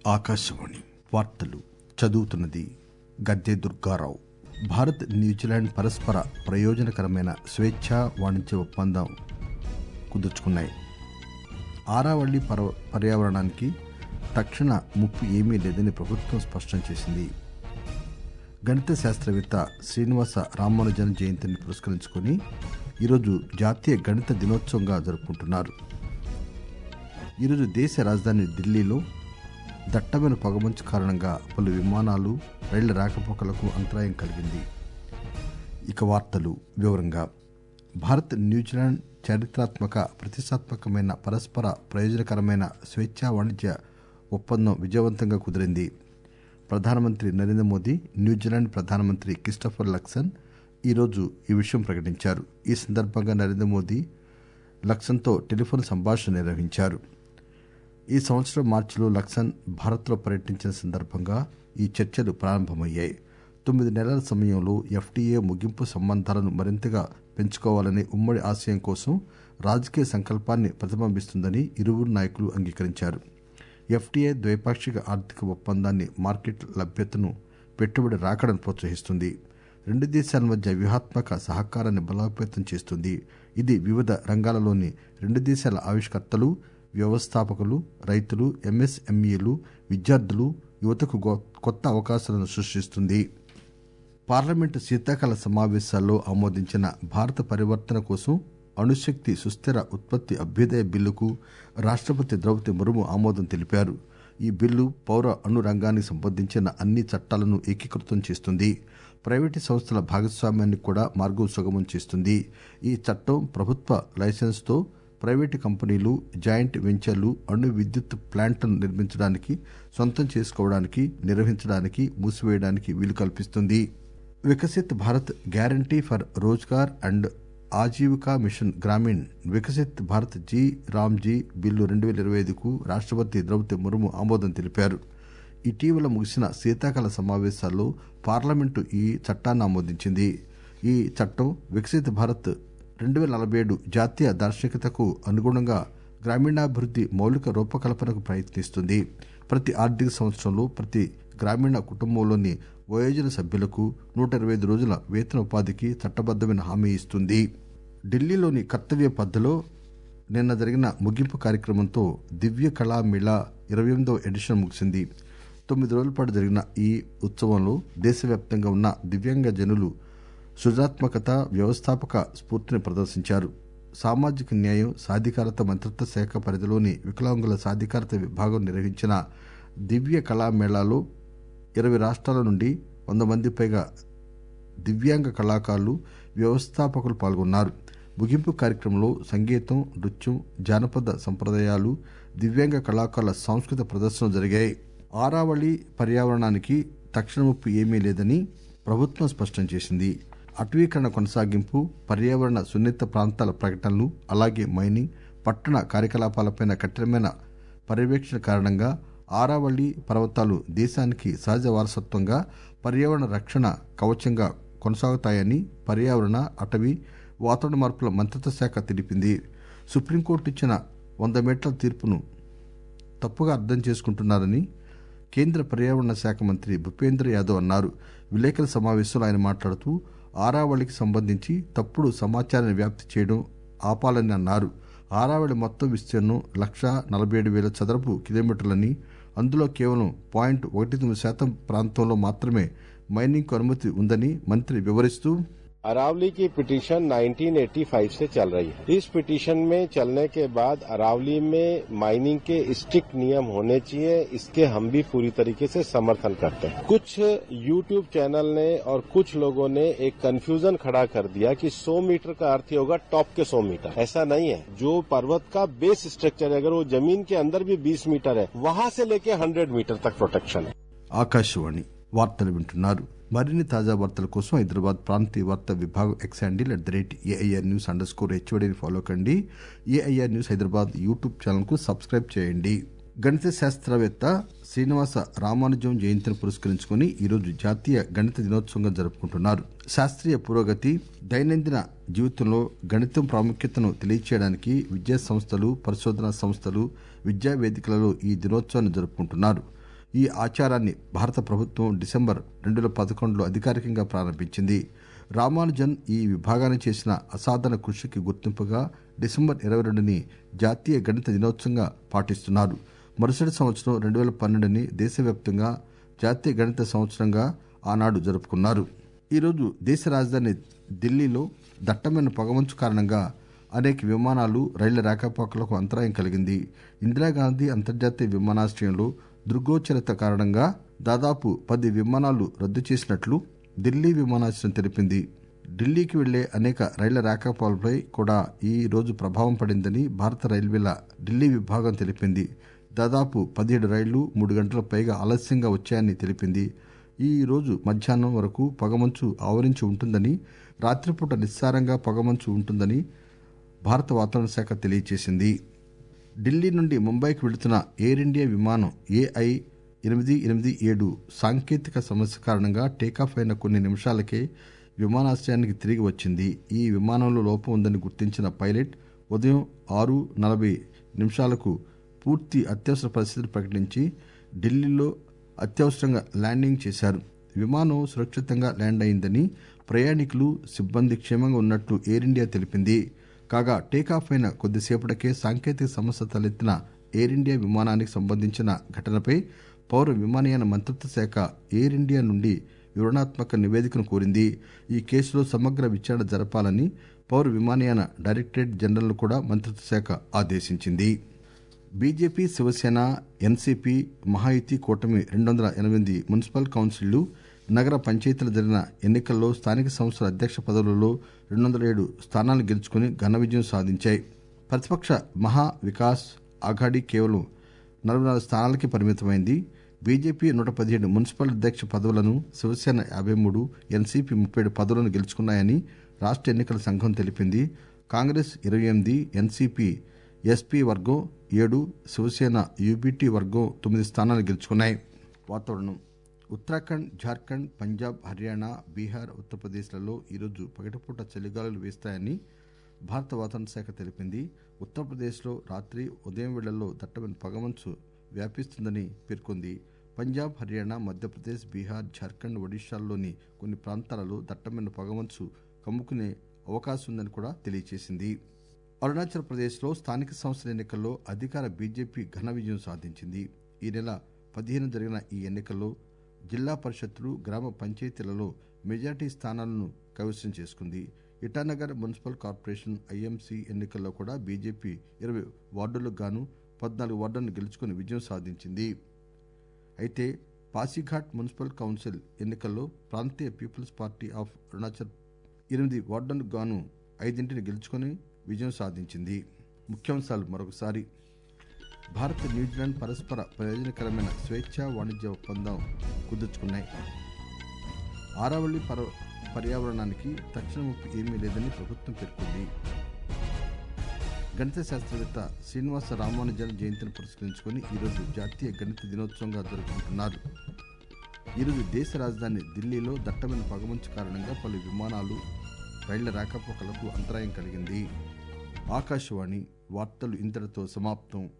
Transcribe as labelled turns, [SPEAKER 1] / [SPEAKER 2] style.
[SPEAKER 1] ఆకాశవాణి వార్తలు చదువుతున్నది గద్దె దుర్గారావు భారత్ న్యూజిలాండ్ పరస్పర ప్రయోజనకరమైన స్వేచ్ఛా వాణిజ్య ఒప్పందం కుదుర్చుకున్నాయి ఆరావళి పర్వ పర్యావరణానికి తక్షణ ముప్పు ఏమీ లేదని ప్రభుత్వం స్పష్టం చేసింది గణిత శాస్త్రవేత్త శ్రీనివాస రామానుజన్ జయంతిని పురస్కరించుకుని ఈరోజు జాతీయ గణిత దినోత్సవంగా జరుపుకుంటున్నారు ఈరోజు దేశ రాజధాని ఢిల్లీలో దట్టమైన పొగమంచు కారణంగా పలు విమానాలు రైళ్ల రాకపోకలకు అంతరాయం కలిగింది ఇక వార్తలు వివరంగా భారత్ న్యూజిలాండ్ చారిత్రాత్మక ప్రతిష్టాత్మకమైన పరస్పర ప్రయోజనకరమైన స్వేచ్ఛా వాణిజ్య ఒప్పందం విజయవంతంగా కుదిరింది ప్రధానమంత్రి నరేంద్ర మోదీ న్యూజిలాండ్ ప్రధానమంత్రి క్రిస్టఫర్ లక్సన్ ఈరోజు ఈ విషయం ప్రకటించారు ఈ సందర్భంగా నరేంద్ర మోదీ లక్సన్తో టెలిఫోన్ సంభాషణ నిర్వహించారు ఈ సంవత్సరం మార్చిలో లక్సన్ భారత్లో పర్యటించిన సందర్భంగా ఈ చర్చలు ప్రారంభమయ్యాయి తొమ్మిది నెలల సమయంలో ఎఫ్టీఏ ముగింపు సంబంధాలను మరింతగా పెంచుకోవాలనే ఉమ్మడి ఆశయం కోసం రాజకీయ సంకల్పాన్ని ప్రతిబింబిస్తుందని ఇరువురు నాయకులు అంగీకరించారు ఎఫ్టీఏ ద్వైపాక్షిక ఆర్థిక ఒప్పందాన్ని మార్కెట్ లభ్యతను పెట్టుబడి రాకడను ప్రోత్సహిస్తుంది రెండు దేశాల మధ్య వ్యూహాత్మక సహకారాన్ని బలోపేతం చేస్తుంది ఇది వివిధ రంగాలలోని రెండు దేశాల ఆవిష్కర్తలు వ్యవస్థాపకులు రైతులు ఎంఎస్ఎంఈలు విద్యార్థులు యువతకు కొత్త అవకాశాలను సృష్టిస్తుంది పార్లమెంటు శీతాకాల సమావేశాల్లో ఆమోదించిన భారత పరివర్తన కోసం అణుశక్తి సుస్థిర ఉత్పత్తి అభ్యుదయ బిల్లుకు రాష్టపతి ద్రౌపది ముర్ము ఆమోదం తెలిపారు ఈ బిల్లు పౌర అణు రంగానికి సంబంధించిన అన్ని చట్టాలను ఏకీకృతం చేస్తుంది ప్రైవేటు సంస్థల భాగస్వామ్యాన్ని కూడా మార్గం సుగమం చేస్తుంది ఈ చట్టం ప్రభుత్వ లైసెన్స్తో ప్రైవేటు కంపెనీలు జాయింట్ వెంచర్లు అణు విద్యుత్ ప్లాంట్లను నిర్మించడానికి సొంతం చేసుకోవడానికి నిర్వహించడానికి మూసివేయడానికి వీలు కల్పిస్తుంది Viksit Bharat guarantee for Rozgar and Aajeevika mission Gramin Viksit Bharat G Ramji bill రెండు వేల ఇరవై ఐదుకు రాష్టపతి ద్రౌపది ముర్ము ఆమోదం తెలిపారు ఇటీవల ముగిసిన శీతాకాల సమావేశాల్లో పార్లమెంటు ఈ చట్టాన్ని ఆమోదించింది ఈ చట్టం వికసిత్ భారత్ రెండు వేల నలభై ఏడు జాతీయ దార్శనికతకు అనుగుణంగా గ్రామీణాభివృద్ది మౌలిక రూపకల్పనకు ప్రయత్నిస్తుంది ప్రతి ఆర్థిక సంవత్సరంలో ప్రతి గ్రామీణ కుటుంబంలోని వయోజన సభ్యులకు నూట ఇరవై ఐదు రోజుల వేతన ఉపాధికి చట్టబద్దమైన హామీ ఇస్తుంది ఢిల్లీలోని కర్తవ్య పద్ధతిలో నిన్న జరిగిన ముగింపు కార్యక్రమంతో దివ్య కళా మేళా ఇరవై ఎనిమిదవ ఎడిషన్ ముగిసింది తొమ్మిది రోజుల పాటు జరిగిన ఈ ఉత్సవంలో దేశవ్యాప్తంగా ఉన్న దివ్యాంగ జనులు సృజనాత్మకత వ్యవస్థాపక స్ఫూర్తిని ప్రదర్శించారు సామాజిక న్యాయం సాధికారత మంత్రిత్వ శాఖ పరిధిలోని వికలాంగుల సాధికారత విభాగం నిర్వహించిన దివ్య కళా మేళాలో ఇరవై రాష్ట్రాల నుండి వంద మంది పైగా దివ్యాంగ కళాకారులు వ్యవస్థాపకులు పాల్గొన్నారు ముగింపు కార్యక్రమంలో సంగీతం నృత్యం జానపద సంప్రదాయాలు దివ్యాంగ కళాకారుల సాంస్కృతిక ప్రదర్శనలు జరిగాయి ఆరావళి పర్యావరణానికి తక్షణ ముప్పు ఏమీ లేదని ప్రభుత్వం స్పష్టం చేసింది అటవీకరణ కొనసాగింపు పర్యావరణ సున్నిత ప్రాంతాల ప్రకటనలు అలాగే మైనింగ్ పట్టణ కార్యకలాపాలపై కఠినమైన పర్యవేక్షణ కారణంగా ఆరావళి పర్వతాలు దేశానికి సహజ వారసత్వంగా పర్యావరణ రక్షణ కవచంగా కొనసాగుతాయని పర్యావరణ అటవీ వాతావరణ మార్పుల మంత్రిత్వ శాఖ తెలిపింది సుప్రీంకోర్టు ఇచ్చిన వంద మీటర్ల తీర్పును తప్పుగా అర్థం చేసుకుంటున్నారని కేంద్ర పర్యావరణ శాఖ మంత్రి భూపేంద్ర యాదవ్ అన్నారు విలేకరుల సమావేశంలో ఆయన మాట్లాడుతూ ఆరావళికి సంబంధించి తప్పుడు సమాచారాన్ని వ్యాప్తి చేయడం ఆపాలని అన్నారు ఆరావళి మొత్తం విస్తీర్ణం లక్ష నలభై ఏడు వేల చదరపు కిలోమీటర్లని అందులో కేవలం పాయింట్ ఒకటి తొమ్మిది శాతం ప్రాంతంలో మాత్రమే మైనింగ్కు అనుమతి ఉందని మంత్రి వివరిస్తూ
[SPEAKER 2] अरावली की पिटीशन 1985 से चल रही है इस पिटीशन में चलने के बाद अरावली में माइनिंग के स्ट्रिक्ट नियम होने चाहिए इसके हम भी पूरी तरीके से समर्थन करते हैं कुछ यूट्यूब चैनल ने और कुछ लोगों ने एक कंफ्यूजन खड़ा कर दिया कि 100 मीटर का अर्थ होगा टॉप के 100 मीटर ऐसा नहीं है जो पर्वत का बेस स्ट्रक्चर है अगर वो जमीन के अंदर भी 20 मीटर है वहां से लेके 100 मीटर तक प्रोटेक्शन है
[SPEAKER 1] ఆకాశవాణి వార్తలు వింటున్నారు మరిన్ని తాజా వార్తల కోసం హైదరాబాద్ ప్రాంతీయ వార్తా విభాగం X handle at the rate AIR news under score హెచ్ఓడిని ఫాలో కండి AIR news Hyderabad YouTube channel కు సబ్స్క్రైబ్ చేయండి గణిత శాస్త్రవేత్త శ్రీనివాస రామానుజం జయంతిని పురస్కరించుకుని ఈరోజు జాతీయ గణిత దినోత్సవంగా జరుపుకుంటున్నారు శాస్త్రీయ పురోగతి దైనందిన జీవితంలో గణితం ప్రాముఖ్యతను తెలియచేయడానికి విద్యా సంస్థలు పరిశోధనా సంస్థలు విద్యా వేదికలలో ఈ దినోత్సవాన్ని జరుపుకుంటున్నారు ఈ ఆచారాన్ని భారత ప్రభుత్వం డిసెంబర్ రెండు వేల పదకొండులో అధికారికంగా ప్రారంభించింది రామానుజన్ ఈ విభాగాన్ని చేసిన అసాధారణ కృషికి గుర్తింపుగా డిసెంబర్ ఇరవై రెండుని జాతీయ గణిత దినోత్సవంగా పాటిస్తున్నారు మరుసటి సంవత్సరం రెండు వేల పన్నెండుని దేశవ్యాప్తంగా జాతీయ గణిత సంవత్సరంగా ఆనాడు జరుపుకున్నారు ఈరోజు దేశ రాజధాని ఢిల్లీలో దట్టమైన పొగమంచు కారణంగా అనేక విమానాలు రైళ్ల రాకపోకలకు అంతరాయం కలిగింది ఇందిరాగాంధీ అంతర్జాతీయ విమానాశ్రయంలో దుర్గోచరత కారణంగా దాదాపు పది విమానాలు రద్దు చేసినట్లు ఢిల్లీ విమానాశ్రయం తెలిపింది ఢిల్లీకి వెళ్లే అనేక రైళ్ల రాకపోకలపై కూడా ఈ రోజు ప్రభావం పడిందని భారత రైల్వేల ఢిల్లీ విభాగం తెలిపింది దాదాపు పదిహేడు రైళ్లు మూడు గంటల పైగా ఆలస్యంగా వచ్చాయని తెలిపింది ఈ రోజు మధ్యాహ్నం వరకు పొగమంచు ఆవరించి ఉంటుందని రాత్రిపూట నిస్సారంగా పొగమంచు ఉంటుందని భారత వాతావరణ శాఖ తెలియజేసింది ఢిల్లీ నుండి ముంబైకి వెళుతున్న ఎయిర్ ఇండియా విమానం ఏఐ ఎనిమిది ఎనిమిది ఏడు సాంకేతిక సమస్య కారణంగా టేకాఫ్ అయిన కొన్ని నిమిషాలకే విమానాశ్రయానికి తిరిగి వచ్చింది ఈ విమానంలో లోపం ఉందని గుర్తించిన పైలట్ ఉదయం ఆరు నలభై నిమిషాలకు పూర్తి అత్యవసర పరిస్థితిని ప్రకటించి ఢిల్లీలో అత్యవసరంగా ల్యాండింగ్ చేశారు విమానం సురక్షితంగా ల్యాండ్ అయిందని ప్రయాణికులు సిబ్బంది క్షేమంగా ఉన్నట్లు ఎయిర్ ఇండియా తెలిపింది కాగా టేకాఫ్ అయిన కొద్దిసేపటికే సాంకేతిక సమస్య తలెత్తిన ఎయిర్ ఇండియా విమానానికి సంబంధించిన ఘటనపై పౌర విమానయాన మంత్రిత్వ శాఖ ఎయిర్ ఇండియా నుండి వివరణాత్మక నివేదికను కోరింది ఈ కేసులో సమగ్ర విచారణ జరపాలని పౌర విమానయాన డైరెక్టరేట్ జనరల్ కూడా మంత్రిత్వ శాఖ ఆదేశించింది బీజేపీ శివసేన ఎన్సీపీ మహాయుతి కూటమి రెండు వందల ఎనిమిది మున్సిపల్ కౌన్సిళ్లు నగర పంచాయతీలు జరిగిన ఎన్నికల్లో స్థానిక సంస్థల అధ్యక్ష పదవులలో రెండు వందల ఏడు స్థానాలు గెలుచుకుని ఘన విజయం సాధించాయి ప్రతిపక్ష మహా వికాస్ అఘాడీ కేవలం నలభై నాలుగు స్థానాలకే పరిమితమైంది బీజేపీ నూట పదిహేడు మున్సిపల్ అధ్యక్ష పదవులను శివసేన యాభై మూడు ఎన్సీపీ ముప్పై ఏడు పదవులను గెలుచుకున్నాయని రాష్ట్ర ఎన్నికల సంఘం తెలిపింది కాంగ్రెస్ ఇరవై ఎనిమిది ఎన్సీపీ ఎస్పీ వర్గం ఏడు శివసేన యూబీటీ వర్గం తొమ్మిది స్థానాలు గెలుచుకున్నాయి వాతావరణం ఉత్తరాఖండ్ జార్ఖండ్ పంజాబ్ హర్యానా బీహార్ ఉత్తరప్రదేశ్లలో ఈరోజు పగటిపూట చలిగాలులు వీస్తాయని భారత వాతావరణ శాఖ తెలిపింది ఉత్తరప్రదేశ్లో రాత్రి ఉదయం వేళల్లో దట్టమైన పొగమంచు వ్యాపిస్తుందని పేర్కొంది పంజాబ్ హర్యానా మధ్యప్రదేశ్ బీహార్ జార్ఖండ్ ఒడిశాల్లోని కొన్ని ప్రాంతాలలో దట్టమైన పొగమంచు కమ్ముకునే అవకాశం ఉందని కూడా తెలియజేసింది అరుణాచల్ ప్రదేశ్లో స్థానిక సంస్థల ఎన్నికల్లో అధికార బీజేపీ ఘన విజయం సాధించింది ఈ నెల పదిహేను జరిగిన ఈ ఎన్నికల్లో జిల్లా పరిషత్లు గ్రామ పంచాయతీలలో మెజార్టీ స్థానాలను కైవసం చేసుకుంది ఇటానగర్ మున్సిపల్ కార్పొరేషన్ ఐఎంసీ ఎన్నికల్లో కూడా బీజేపీ ఇరవై వార్డులకు గాను పద్నాలుగు వార్డులను గెలుచుకుని విజయం సాధించింది అయితే పాసిఘాట్ మున్సిపల్ కౌన్సిల్ ఎన్నికల్లో ప్రాంతీయ పీపుల్స్ పార్టీ ఆఫ్ అరుణాచల్ ఎనిమిది వార్డులకు గాను ఐదింటిని గెలుచుకుని విజయం సాధించింది ముఖ్యాంశాలు మరొకసారి భారత్ న్యూజిలాండ్ పరస్పర ప్రయోజనకరమైన స్వేచ్ఛా వాణిజ్య ఒప్పందం కుదుర్చుకున్నాయి ఆరావళి పర పర్యావరణానికి తక్షణ ముప్పు ఏమీ లేదని ప్రభుత్వం పేర్కొంది గణిత శాస్త్రవేత్త శ్రీనివాస రామానుజన్ జయంతిని పురస్కరించుకొని ఈరోజు జాతీయ గణిత దినోత్సవంగా జరుపుకుంటున్నారు ఈరోజు దేశ రాజధాని ఢిల్లీలో దట్టమైన పొగమంచు కారణంగా పలు విమానాలు రైళ్ల రాకపోకలకు అంతరాయం కలిగింది ఆకాశవాణి వార్తలు ఇంతటితో సమాప్తం